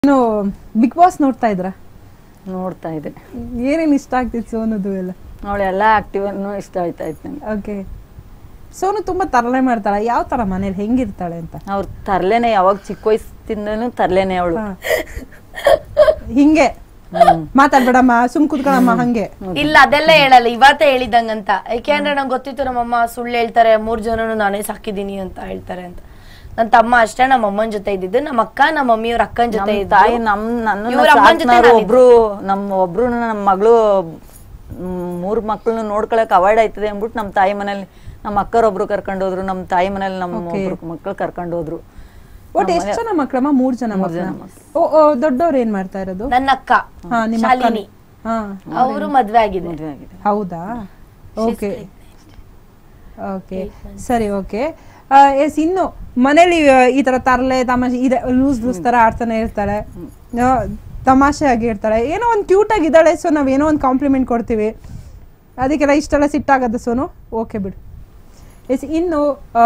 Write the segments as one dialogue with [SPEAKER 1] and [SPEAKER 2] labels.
[SPEAKER 1] ಏನು big boss ನೋಡ್ತಾ ಇದ್ರ
[SPEAKER 2] ನೋಡ್ತಾ ಇದ್ದೆ
[SPEAKER 1] ಏನೇನು ಇಷ್ಟ ಆಗ್ತಿತ್ತು ಸೋನುದು ಎಲ್ಲ
[SPEAKER 2] ಅವಳೆಲ್ಲ ಆಕ್ಟಿವ್ ಇಷ್ಟ ಆಯ್ತಾ ಇತ್ತು ನನಗೆ
[SPEAKER 1] ಓಕೆ ಸೋನು ತುಂಬಾ ತರಲೆ ಮಾಡ್ತಾಳೆ ಯಾವ ತರ ಮನೇಲಿ ಹೆಂಗಿರ್ತಾಳೆ ಅಂತ
[SPEAKER 2] ಅವ್ರ ತರ್ಲೇನೆ ಯಾವಾಗ ಚಿಕ್ಕ ವಯಸ್ಸಿಂದನೂ ತರ್ಲೇನೆ ಅವಳು
[SPEAKER 1] ಹಾ. ಹಿಂಗೆ ಮಾತಾಡ್ಬೇಡಮ್ಮ ಸುಮ್ ಕುತ್ಕೊಳಮ್ಮ ಹಂಗೆ
[SPEAKER 3] ಇಲ್ಲ ಅದೆಲ್ಲ ಹೇಳಲ್ಲ ಇವತ್ತೇ ಹೇಳಿದಂಗಂತ ಯಾಕೆಂದ್ರೆ ನಂಗೆ ಗೊತ್ತಿತ್ತು ನಮ್ಮಮ್ಮ ಸುಳ್ಳು ಹೇಳ್ತಾರೆ ಮೂರ್ ಜನನು ನಾನೇ ಸಾಕಿದೀನಿ ಅಂತ ಹೇಳ್ತಾರೆ ಅಂತ ನನ್ನ ತಮ್ಮ ಅಷ್ಟೇ ನಮ್ಮ ಅಮ್ಮನ ಜೊತೆ ಇದ್ದಿದ್ದು ನಮ್ಮ ಅಕ್ಕ ನಮ್ಮ ಮಮ್ಮಿಯವ್ರ ಅಕ್ಕನ ಜೊತೆ
[SPEAKER 2] ನಮ್
[SPEAKER 3] ಇದ್ದು
[SPEAKER 2] ತಾಯಿ ನಮ್ ನನ್ನ
[SPEAKER 3] ಇವ್ರ ಅಮ್ಮನ್ ಜೊತೆ
[SPEAKER 2] ಸಾಕ್ನವ್ರು
[SPEAKER 3] ನಾನಿದ್ದೆ.
[SPEAKER 2] ಒಬ್ರು ನಮ್ಮ ಒಬ್ರು ನಮ್ಮ ಮಗಳು ಮೂರ್ ಮಕ್ಳನ್ನ ನೋಡ್ಕೊಳಕ್ ಅವಾಯ್ಡ್ ಆಯ್ತದೆ ಅಂದ್ಬಿಟ್ಟು ನಮ್ಮ ತಾಯಿ ಮನೇಲಿ ನಮ್ಮ ಅಕ್ಕರೊಬ್ರು ಕರ್ಕೊಂಡು ಹೋದ್ರು ನಮ್ಮ ತಾಯಿ ಮನೇಲಿ ನಮ್ಮ
[SPEAKER 1] Okay.
[SPEAKER 2] ಒಬ್ರು ಮಕ್ಳು ಕರ್ಕೊಂಡು ಹೋದ್ರು
[SPEAKER 1] ಒಟ್ಟು ಎಷ್ಟು ಜನ ಮಕ್ಳಮ್ಮ ಮೂರ್ ಜನ
[SPEAKER 2] ಮೂರ್
[SPEAKER 1] ಮಕ್ಳ
[SPEAKER 2] ಜನ
[SPEAKER 1] ಓ ಓ ದೊಡ್ಡವ್ರು ಏನ್ ಮಾಡ್ತಾ ಇರೋದು
[SPEAKER 3] ನನ್ನ ಅಕ್ಕ
[SPEAKER 1] ಹಾ ನಿಮ್ಮ ಅಕ್ಕ
[SPEAKER 3] ಶಾಲಿನಿ
[SPEAKER 1] ಹಾ
[SPEAKER 3] ಅವರು ಮದ್ವೆ ಆಗಿದೆ
[SPEAKER 2] ಮದ್ವೆ ಆಗಿದೆ
[SPEAKER 1] ಹೌದಾ ಓಕೆ ಓಕೆ ಸರಿ ಓಕೆ ಎಸ್ ಇನ್ನು ಮನೇಲಿ ಆ, ಈ ತರ ತರಲೆ ತಮಾಷೆ ಇದೆ ಲೂಸ್ ಲೂಸ್ ತರ ಆಡ್ತಾನೆ ಇರ್ತಾಳೆ ಆ, ತಮಾಷೆ ಆಗಿ ಇರ್ತಾಳೆ ಏನೋ ಒಂದು ಕ್ಯೂಟ್ ಆಗಿದ್ದಾಳೆ ಸೊ ನಾವ್ ಏನೋ ಒಂದು ಕಾಂಪ್ಲಿಮೆಂಟ್ ಕೊಡ್ತೀವಿ ಅದಕ್ಕೆಲ್ಲ ಇಷ್ಟೆಲ್ಲ ಸಿಟ್ಟಾಗತ್ತೆ ಸೋನು ಓಕೆ ಬಿಡು ಎಸ್ ಇನ್ನು ಆ,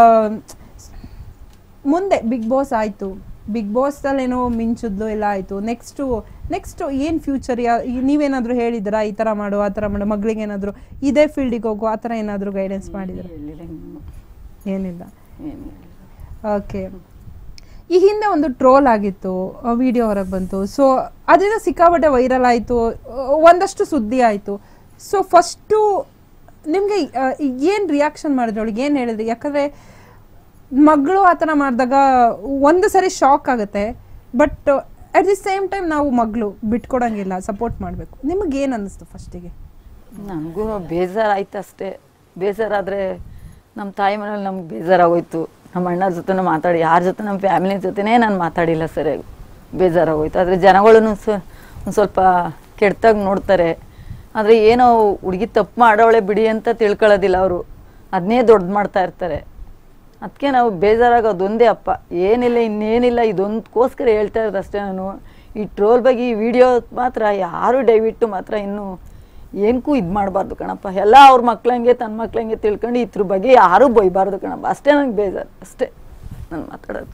[SPEAKER 1] ಮುಂದೆ ಬಿಗ್ ಬಾಸ್ ಆಯ್ತು ಬಿಗ್ ಬಾಸ್ ಅಲ್ಲಿ ಏನೋ ಮಿಂಚುದ್ಲು ಎಲ್ಲ ಆಯ್ತು ನೆಕ್ಸ್ಟ್ ನೆಕ್ಸ್ಟ್ ಏನ್ ಫ್ಯೂಚರ್ ನೀವೇನಾದ್ರೂ ಹೇಳಿದ್ರಾ ಈ ತರ ಮಾಡು ಆ ತರ ಮಾಡು ಮಗಳಿಗೆ ಏನಾದ್ರು ಇದೇ ಫೀಲ್ಡಿಗೆ ಹೋಗು ಆ ತರ ಏನಾದ್ರು ಗೈಡೆನ್ಸ್ ಮಾಡಿದ್ರ
[SPEAKER 2] ಎಲ್ಲಿಲ್ಲ ಇನ್ನು.
[SPEAKER 1] ಏನಿಲ್ಲ
[SPEAKER 2] ಏನಿಲ್ಲ.
[SPEAKER 1] ಓಕೆ ಈ ಹಿಂದೆ ಒಂದು ಟ್ರೋಲ್ ಆಗಿತ್ತು ವಿಡಿಯೋ ಹೊರಗೆ ಬಂತು ಸೊ ಅದರಿಂದ ಸಿಕ್ಕಾಪಟ್ಟೆ ವೈರಲ್ ಆಯಿತು ಒಂದಷ್ಟು ಸುದ್ದಿ ಆಯಿತು ಸೊ ಫಸ್ಟು ನಿಮಗೆ ಏನು ರಿಯಾಕ್ಷನ್ ಮಾಡಿದ್ರು ಅವಳಿಗೆ ಏನು ಹೇಳಿದ್ರಿ ಯಾಕಂದರೆ ಮಗಳು ಆ ಥರ ಮಾಡಿದಾಗ ಒಂದು ಸರಿ ಶಾಕ್ ಆಗುತ್ತೆ but at the same time ನಾವು ಮಗಳು ಬಿಟ್ಕೊಡಂಗಿಲ್ಲ ಸಪೋರ್ಟ್ ಮಾಡಬೇಕು ನಿಮಗೆ ಏನು ಅನ್ನಿಸ್ತು ಫಸ್ಟಿಗೆ
[SPEAKER 2] ನನಗೂ ಬೇಜಾರಾಯ್ತು ಅಷ್ಟೇ ಬೇಜಾರಾದ್ರೆ ನಮ್ಮ ತಾಯಿ ಮನೇಲಿ ನಮ್ಗೆ ಬೇಜಾರಾಗೋಯ್ತು ನಮ್ಮ ಅಣ್ಣರ ಜೊತೆ ಮಾತಾಡಿ ಯಾರ ಜೊತೆ ನಮ್ಮ ಫ್ಯಾಮಿಲಿ ಜೊತೆನೇ ನಾನು ಮಾತಾಡಿಲ್ಲ ಸರಿಯಾಗಿ ಬೇಜಾರಾಗೋಯ್ತು ಆದರೆ ಜನಗಳನ್ನು ಸ ಒಂದು ಸ್ವಲ್ಪ ಕೆಡ್ತಾಗ ನೋಡ್ತಾರೆ ಆದರೆ ಏನೋ ಹುಡುಗಿ ತಪ್ಪು ಮಾಡೋಳೆ ಬಿಡಿ ಅಂತ ತಿಳ್ಕೊಳ್ಳೋದಿಲ್ಲ ಅವರು ಅದನ್ನೇ ದೊಡ್ಡ ಮಾಡ್ತಾ ಇರ್ತಾರೆ ಅದಕ್ಕೆ ನಾವು ಬೇಜಾರಾಗೋದು ಒಂದೇ ಅಪ್ಪ ಏನಿಲ್ಲ ಇನ್ನೇನಿಲ್ಲ ಇದೊಂದಕ್ಕೋಸ್ಕರ ಹೇಳ್ತಾ ಇರೋದು ಅಷ್ಟೇ ನಾನು ಈ ಟ್ರೋಲ್ ಬಗ್ಗೆ ಈ ವಿಡಿಯೋ ಮಾತ್ರ ಯಾರು ದಯವಿಟ್ಟು ಮಾತ್ರ ಇನ್ನೂ ಏನಕ್ಕೂ ಇದು ಮಾಡಬಾರ್ದು ಕಣಪ್ಪ ಎಲ್ಲ ಅವ್ರ ಮಕ್ಳಂಗೆ ತನ್ನ ಮಕ್ಳಂಗೆ ತಿಳ್ಕೊಂಡು ಇದ್ರ ಬಗ್ಗೆ ಯಾರೂ ಬೈಬಾರ್ದು ಕಣಪ್ಪ ಅಷ್ಟೇ ನನಗೆ ಬೇಜಾರು ಅಷ್ಟೇ ನಾನು ಮಾತಾಡೋದು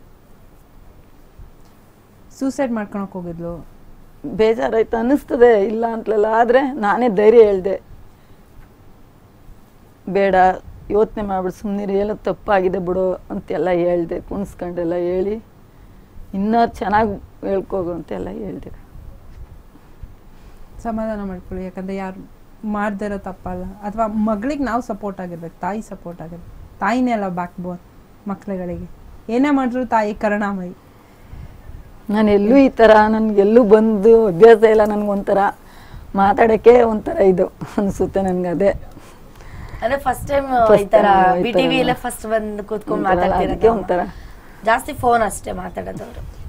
[SPEAKER 1] ಸೂಸೈಡ್ ಮಾಡ್ಕೊಳಕ್ ಹೋಗಿದ್ಲು
[SPEAKER 2] ಬೇಜಾರಾಯ್ತು ಅನ್ನಿಸ್ತದೆ ಇಲ್ಲ ಅಂತಲಲ್ಲ ಆದರೆ ನಾನೇ ಧೈರ್ಯ ಹೇಳ್ದೆ ಬೇಡ ಯೋಚನೆ ಮಾಡ್ಬಿಡು ಸುಮ್ಮನೆ ಏನೋ ತಪ್ಪಾಗಿದೆ ಬಿಡು ಅಂತೆಲ್ಲ ಹೇಳ್ದೆ ಕುಣಿಸ್ಕೊಂಡೆಲ್ಲ ಹೇಳಿ ಇನ್ನೂ ಚೆನ್ನಾಗಿ ಹೇಳ್ಕೋಗು ಅಂತೆಲ್ಲ ಹೇಳ್ದೆ
[SPEAKER 1] ಸಮಾಧಾನ ಮಾಡ್ಕೊಳ್ಳಿ ಯಾಕಂದ್ರೆ ಯಾರು ಮಾಡ್ದೇ ಇರೋ ತಪ್ಪಲ್ಲ ಅಥವಾ ಮಗಳಿಗೆ ನಾವು ಸಪೋರ್ಟ್ ಆಗಿರ್ಬೇಕು ತಾಯಿ ಸಪೋರ್ಟ್ ಆಗಿರ್ಬೇಕು ತಾಯಿನೇ ಅಲ್ಲ ಬ್ಯಾಕ್ ಬೋನ್ ಮಕ್ಳುಗಳಿಗೆ ಏನೇ ಮಾಡಿದ್ರು ತಾಯಿ ಕರುಣಾಮಯಿ
[SPEAKER 2] ನಾನು ಎಲ್ಲೂ ಈ ಥರ ನನಗೆಲ್ಲೂ ಬಂದು ಅಭ್ಯಾಸ ಇಲ್ಲ ನನಗೊಂಥರ ಮಾತಾಡೋಕ್ಕೆ ಒಂಥರ ಇದು ಅನಿಸುತ್ತೆ ನನಗೆ ಅದೇ
[SPEAKER 3] ಅಂದ್ರೆ ಫಸ್ಟ್ ಟೈಮ್
[SPEAKER 2] First
[SPEAKER 3] ಈ ತರ
[SPEAKER 2] time ಈ
[SPEAKER 3] ಬಿ
[SPEAKER 2] ತರ
[SPEAKER 3] ಟಿವಿ ಎಲ್ಲ ಫಸ್ಟ್ ಬಂದು ಕೂತ್ಕೊಂಡು
[SPEAKER 2] ಒಂಥರ ಅದಕ್ಕೆ
[SPEAKER 3] ಮಾತಾಡ್ತಿರೋದು
[SPEAKER 2] ಒಂಥರ
[SPEAKER 3] ಜಾಸ್ತಿ ಫೋನ್ ಅಷ್ಟೇ ಮಾತಾಡೋದು ಅವರು